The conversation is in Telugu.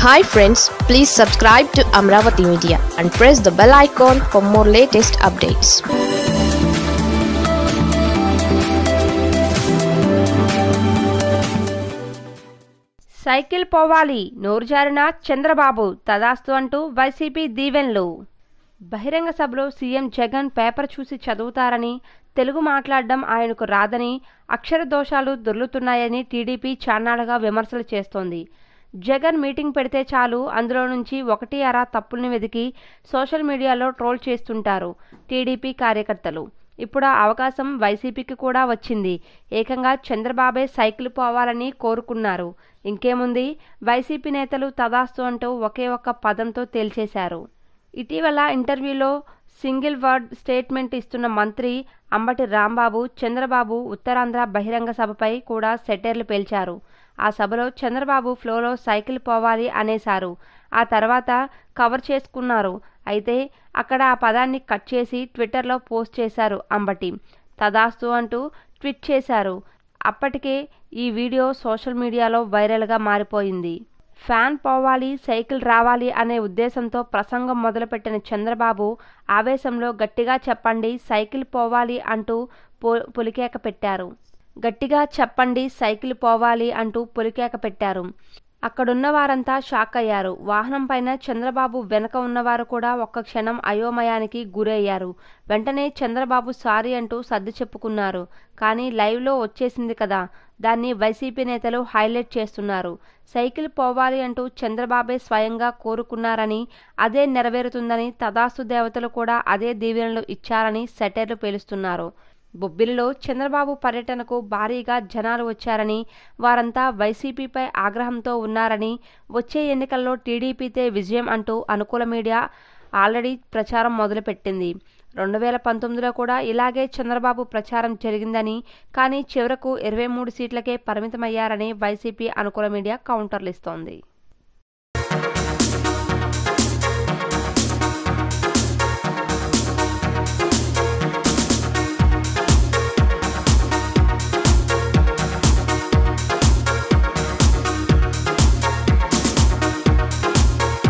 hi friends please subscribe to Amaravati media and press the bell icon for more latest updates cycle పోవాలి నోరు జారిన చంద్రబాబు తదాస్తు అంటూ వైసీపీ దీవెన్లు బహిరంగ సభలో సీఎం జగన్ పేపర్ చూసి చదువుతారని తెలుగు మాట్లాడడం ఆయనకు రాదని అక్షర దోషాలు దొర్లుతున్నాయని టీడీపీ చాన్నాళ్లుగా విమర్శలు చేస్తోంది జగన్ మీటింగ్ పెడితే చాలు అందులో నుంచి ఒకటి అర తప్పుల్ని వెతికి సోషల్ మీడియాలో ట్రోల్ చేస్తుంటారు టీడీపీ కార్యకర్తలు ఇప్పుడు ఆ అవకాశం వైసీపీకి కూడా వచ్చింది ఏకంగా చంద్రబాబే సైకిల్ పోవాలని కోరుకున్నారు ఇంకేముంది వైసీపీ నేతలు తదాస్తు అంటూ ఒకే ఒక్క పదంతో తేల్చేశారు ఇటీవల ఇంటర్వ్యూలో సింగిల్ వర్డ్ స్టేట్మెంట్ ఇస్తున్న మంత్రి అంబటి రాంబాబు చంద్రబాబు ఉత్తరాంధ్ర బహిరంగ సభపై కూడా సెటైర్లు పేల్చారు ఆ సభలో చంద్రబాబు ఫ్లోలో సైకిల్ పోవాలి అనేశారు ఆ తర్వాత కవర్ చేసుకున్నారు అయితే అక్కడ ఆ పదాన్ని కట్ చేసి ట్విట్టర్లో పోస్ట్ చేశారు అంబటి తదాస్తు అంటూ ట్వీట్ చేశారు అప్పటికే ఈ వీడియో సోషల్ మీడియాలో వైరల్గా మారిపోయింది ఫ్యాన్ పోవాలి సైకిల్ రావాలి అనే ఉద్దేశంతో ప్రసంగం మొదలుపెట్టిన చంద్రబాబు ఆవేశంలో గట్టిగా చెప్పండి సైకిల్ పోవాలి అంటూ పులికేక పెట్టారు గట్టిగా చెప్పండి సైకిల్ పోవాలి అంటూ పులికేక పెట్టారు అక్కడున్న వారంతా షాక్ అయ్యారు వాహనం పైన చంద్రబాబు వెనక ఉన్నవారు కూడా ఒక్క క్షణం అయోమయానికి గురయ్యారు వెంటనే చంద్రబాబు సారీ అంటూ సర్ది చెప్పుకున్నారు కానీ లైవ్లో వచ్చేసింది కదా దాన్ని వైసీపీ నేతలు హైలైట్ చేస్తున్నారు సైకిల్ పోవాలి అంటూ చంద్రబాబే స్వయంగా కోరుకున్నారని అదే నెరవేరుతుందని తదాస్తు దేవతలు కూడా అదే దీవెనలు ఇచ్చారని సెటైర్లు పేలుస్తున్నారు బొబ్బిలిలో చంద్రబాబు పర్యటనకు భారీగా జనాలు వచ్చారని వారంతా వైసీపీపై ఆగ్రహంతో ఉన్నారని వచ్చే ఎన్నికల్లో టీడీపీతే విజయం అంటూ అనుకూల మీడియా ఆల్రెడీ ప్రచారం మొదలుపెట్టింది రెండు వేల పంతొమ్మిదిలో కూడా ఇలాగే చంద్రబాబు ప్రచారం జరిగిందని కానీ చివరకు ఇరవై మూడు సీట్లకే పరిమితమయ్యారని వైసీపీ అనుకూల మీడియా కౌంటర్లు ఇస్తోంది